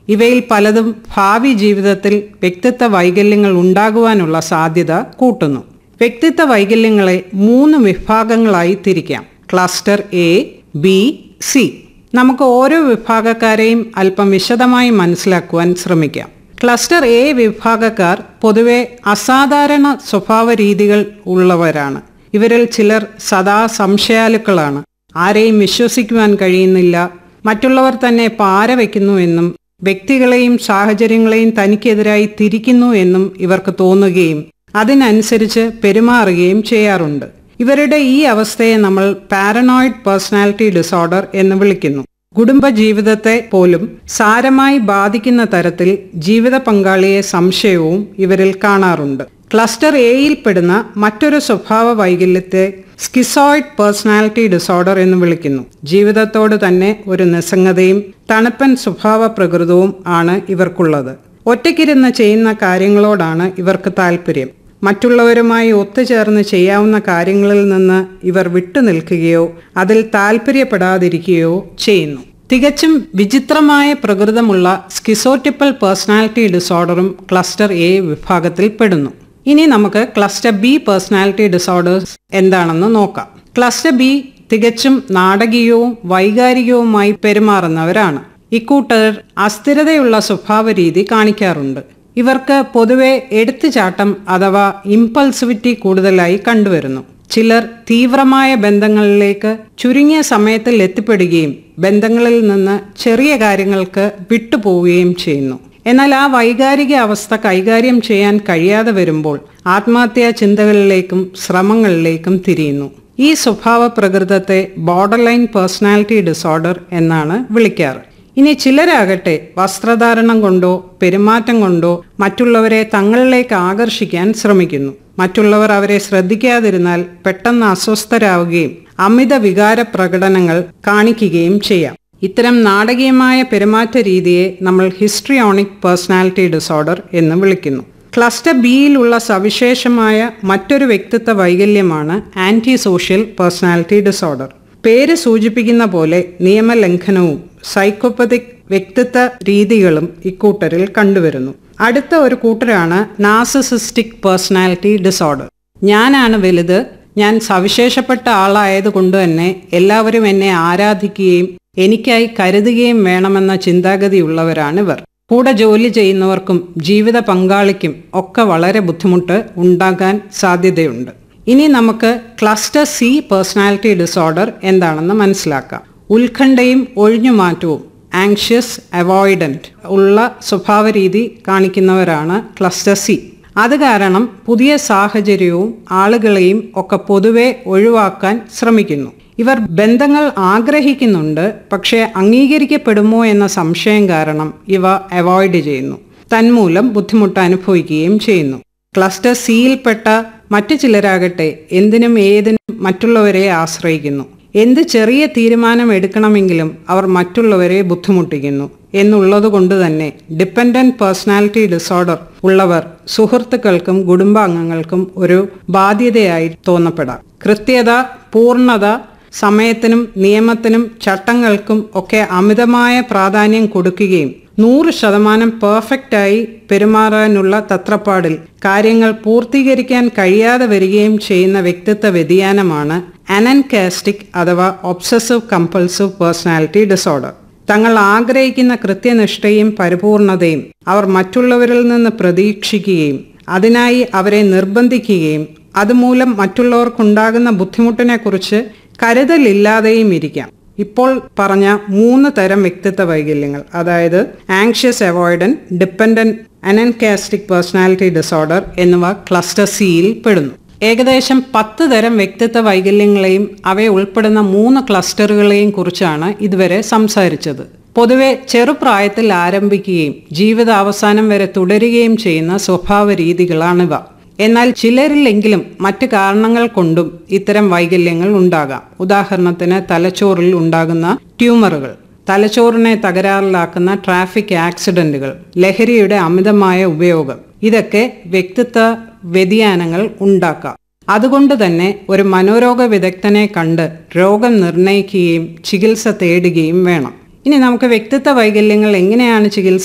ഇവയിൽ പലതും ഭാവി ജീവിതത്തിൽ വ്യക്തിത്വ വൈകല്യങ്ങൾ ഉണ്ടാകുവാനുള്ള സാധ്യത കൂട്ടുന്നു വ്യക്തിത്വ വൈകല്യങ്ങളെ മൂന്ന് വിഭാഗങ്ങളായി തിരിക്കാം ക്ലസ്റ്റർ എ ബി സി നമുക്ക് ഓരോ വിഭാഗക്കാരെയും അല്പം വിശദമായി മനസ്സിലാക്കുവാൻ ശ്രമിക്കാം ക്ലസ്റ്റർ എ വിഭാഗക്കാർ പൊതുവെ അസാധാരണ സ്വഭാവ രീതികൾ ഉള്ളവരാണ് ഇവരിൽ ചിലർ സദാ സംശയാലുക്കളാണ് ആരെയും വിശ്വസിക്കുവാൻ കഴിയുന്നില്ല മറ്റുള്ളവർ തന്നെ പാര വയ്ക്കുന്നു എന്നും വ്യക്തികളെയും സാഹചര്യങ്ങളെയും തനിക്കെതിരായി തിരിക്കുന്നു എന്നും ഇവർക്ക് തോന്നുകയും അതിനനുസരിച്ച് പെരുമാറുകയും ചെയ്യാറുണ്ട് ഇവരുടെ ഈ അവസ്ഥയെ നമ്മൾ പാരനോയിഡ് പേഴ്സണാലിറ്റി ഡിസോർഡർ എന്ന് വിളിക്കുന്നു കുടുംബ ജീവിതത്തെ പോലും സാരമായി ബാധിക്കുന്ന തരത്തിൽ ജീവിത പങ്കാളിയെ സംശയവും ഇവരിൽ കാണാറുണ്ട് ക്ലസ്റ്റർ എയിൽപ്പെടുന്ന മറ്റൊരു സ്വഭാവ വൈകല്യത്തെ സ്കിസോയിഡ് പേഴ്സണാലിറ്റി ഡിസോർഡർ എന്ന് വിളിക്കുന്നു ജീവിതത്തോട് തന്നെ ഒരു നിസ്സംഗതയും തണുപ്പൻ സ്വഭാവ പ്രകൃതവും ആണ് ഇവർക്കുള്ളത് ഒറ്റയ്ക്കിരുന്ന് ചെയ്യുന്ന കാര്യങ്ങളോടാണ് ഇവർക്ക് താല്പര്യം മറ്റുള്ളവരുമായി ഒത്തുചേർന്ന് ചെയ്യാവുന്ന കാര്യങ്ങളിൽ നിന്ന് ഇവർ വിട്ടുനിൽക്കുകയോ അതിൽ താല്പര്യപ്പെടാതിരിക്കുകയോ ചെയ്യുന്നു തികച്ചും വിചിത്രമായ പ്രകൃതമുള്ള സ്കിസോട്ടിപ്പൽ പേഴ്സണാലിറ്റി ഡിസോർഡറും ക്ലസ്റ്റർ എ വിഭാഗത്തിൽ പെടുന്നു ഇനി നമുക്ക് ക്ലസ്റ്റർ ബി പേഴ്സണാലിറ്റി ഡിസോർഡേഴ്സ് എന്താണെന്ന് നോക്കാം ക്ലസ്റ്റർ ബി തികച്ചും നാടകീയവും വൈകാരികവുമായി പെരുമാറുന്നവരാണ് ഇക്കൂട്ടർ അസ്ഥിരതയുള്ള സ്വഭാവ രീതി കാണിക്കാറുണ്ട് ഇവർക്ക് പൊതുവെ എടുത്തുചാട്ടം അഥവാ ഇമ്പൾസിവിറ്റി കൂടുതലായി കണ്ടുവരുന്നു ചിലർ തീവ്രമായ ബന്ധങ്ങളിലേക്ക് ചുരുങ്ങിയ സമയത്തിൽ എത്തിപ്പെടുകയും ബന്ധങ്ങളിൽ നിന്ന് ചെറിയ കാര്യങ്ങൾക്ക് വിട്ടുപോവുകയും ചെയ്യുന്നു എന്നാൽ ആ വൈകാരിക അവസ്ഥ കൈകാര്യം ചെയ്യാൻ കഴിയാതെ വരുമ്പോൾ ആത്മഹത്യാ ചിന്തകളിലേക്കും ശ്രമങ്ങളിലേക്കും തിരിയുന്നു ഈ സ്വഭാവ പ്രകൃതത്തെ ബോർഡർലൈൻ പേഴ്സണാലിറ്റി ഡിസോർഡർ എന്നാണ് വിളിക്കാറ് ഇനി ചിലരാകട്ടെ വസ്ത്രധാരണം കൊണ്ടോ പെരുമാറ്റം കൊണ്ടോ മറ്റുള്ളവരെ തങ്ങളിലേക്ക് ആകർഷിക്കാൻ ശ്രമിക്കുന്നു മറ്റുള്ളവർ അവരെ ശ്രദ്ധിക്കാതിരുന്നാൽ പെട്ടെന്ന് അസ്വസ്ഥരാവുകയും അമിത വികാര പ്രകടനങ്ങൾ കാണിക്കുകയും ചെയ്യാം ഇത്തരം നാടകീയമായ പെരുമാറ്റ രീതിയെ നമ്മൾ ഹിസ്ട്രിയോണിക് പേഴ്സണാലിറ്റി ഡിസോർഡർ എന്ന് വിളിക്കുന്നു ക്ലസ്റ്റർ ബിയിലുള്ള സവിശേഷമായ മറ്റൊരു വ്യക്തിത്വ വൈകല്യമാണ് ആന്റി സോഷ്യൽ പേഴ്സണാലിറ്റി ഡിസോർഡർ പേര് സൂചിപ്പിക്കുന്ന പോലെ നിയമലംഘനവും സൈക്കോപ്പതിക് വ്യക്തിത്വ രീതികളും ഇക്കൂട്ടരിൽ കണ്ടുവരുന്നു അടുത്ത ഒരു കൂട്ടരാണ് നാർസിസിസ്റ്റിക് പേഴ്സണാലിറ്റി ഡിസോർഡർ ഞാനാണ് വലുത് ഞാൻ സവിശേഷപ്പെട്ട ആളായതുകൊണ്ട് തന്നെ എല്ലാവരും എന്നെ ആരാധിക്കുകയും എനിക്കായി കരുതുകയും വേണമെന്ന ചിന്താഗതിയുള്ളവരാണിവർ കൂടെ ജോലി ചെയ്യുന്നവർക്കും ജീവിത പങ്കാളിക്കും ഒക്കെ വളരെ ബുദ്ധിമുട്ട് ഉണ്ടാകാൻ സാധ്യതയുണ്ട് ഇനി നമുക്ക് ക്ലസ്റ്റർ സി പേഴ്സണാലിറ്റി ഡിസോർഡർ എന്താണെന്ന് മനസ്സിലാക്കാം ഉത്കണ്ഠയും ഒഴിഞ്ഞുമാറ്റവും ആങ്ഷ്യസ് അവോയ്ഡന്റ് ഉള്ള സ്വഭാവ രീതി കാണിക്കുന്നവരാണ് ക്ലസ്റ്റർ സി അത് കാരണം പുതിയ സാഹചര്യവും ആളുകളെയും ഒക്കെ പൊതുവെ ഒഴിവാക്കാൻ ശ്രമിക്കുന്നു ഇവർ ബന്ധങ്ങൾ ആഗ്രഹിക്കുന്നുണ്ട് പക്ഷേ അംഗീകരിക്കപ്പെടുമോ എന്ന സംശയം കാരണം ഇവ അവോയ്ഡ് ചെയ്യുന്നു തന്മൂലം ബുദ്ധിമുട്ട് അനുഭവിക്കുകയും ചെയ്യുന്നു ക്ലസ്റ്റർ സിയിൽപ്പെട്ട മറ്റു ചിലരാകട്ടെ എന്തിനും ഏതിനും മറ്റുള്ളവരെ ആശ്രയിക്കുന്നു എന്ത് ചെറിയ തീരുമാനം എടുക്കണമെങ്കിലും അവർ മറ്റുള്ളവരെ ബുദ്ധിമുട്ടിക്കുന്നു എന്നുള്ളതുകൊണ്ട് തന്നെ ഡിപ്പെൻഡന്റ് പേഴ്സണാലിറ്റി ഡിസോർഡർ ഉള്ളവർ സുഹൃത്തുക്കൾക്കും കുടുംബാംഗങ്ങൾക്കും ഒരു ബാധ്യതയായി തോന്നപ്പെടാം കൃത്യത പൂർണ്ണത സമയത്തിനും നിയമത്തിനും ചട്ടങ്ങൾക്കും ഒക്കെ അമിതമായ പ്രാധാന്യം കൊടുക്കുകയും നൂറ് ശതമാനം പെർഫെക്റ്റായി പെരുമാറാനുള്ള തത്രപ്പാടിൽ കാര്യങ്ങൾ പൂർത്തീകരിക്കാൻ കഴിയാതെ വരികയും ചെയ്യുന്ന വ്യക്തിത്വ വ്യതിയാനമാണ് അനൻകാസ്റ്റിക് അഥവാ ഒബ്സസീവ് കമ്പൾസീവ് പേഴ്സണാലിറ്റി ഡിസോർഡർ തങ്ങൾ ആഗ്രഹിക്കുന്ന കൃത്യനിഷ്ഠയും പരിപൂർണതയും അവർ മറ്റുള്ളവരിൽ നിന്ന് പ്രതീക്ഷിക്കുകയും അതിനായി അവരെ നിർബന്ധിക്കുകയും അതുമൂലം മറ്റുള്ളവർക്കുണ്ടാകുന്ന ബുദ്ധിമുട്ടിനെക്കുറിച്ച് കരുതലില്ലാതെയും ഇരിക്കാം ഇപ്പോൾ പറഞ്ഞ മൂന്ന് തരം വ്യക്തിത്വ വൈകല്യങ്ങൾ അതായത് anxious avoidant dependent anankastic personality disorder എന്നിവ ക്ലസ്റ്റർ സിയിൽ പെടുന്നു ഏകദേശം പത്ത് തരം വ്യക്തിത്വ വൈകല്യങ്ങളെയും അവയെ ഉൾപ്പെടുന്ന മൂന്ന് ക്ലസ്റ്ററുകളെയും കുറിച്ചാണ് ഇതുവരെ സംസാരിച്ചത് പൊതുവെ ചെറുപ്രായത്തിൽ ആരംഭിക്കുകയും ജീവിതാവസാനം വരെ തുടരുകയും ചെയ്യുന്ന സ്വഭാവ രീതികളാണിവ എന്നാൽ ചിലരിലെങ്കിലും മറ്റു കാരണങ്ങൾ കൊണ്ടും ഇത്തരം വൈകല്യങ്ങൾ ഉണ്ടാകാം ഉദാഹരണത്തിന് തലച്ചോറിൽ ഉണ്ടാകുന്ന ട്യൂമറുകൾ തലച്ചോറിനെ തകരാറിലാക്കുന്ന ട്രാഫിക് ആക്സിഡന്റുകൾ ലഹരിയുടെ അമിതമായ ഉപയോഗം ഇതൊക്കെ വ്യക്തിത്വ വ്യതിയാനങ്ങൾ ഉണ്ടാക്കാം അതുകൊണ്ട് തന്നെ ഒരു മനോരോഗ വിദഗ്ധനെ കണ്ട് രോഗം നിർണയിക്കുകയും ചികിത്സ തേടുകയും വേണം ഇനി നമുക്ക് വ്യക്തിത്വ വൈകല്യങ്ങൾ എങ്ങനെയാണ് ചികിത്സ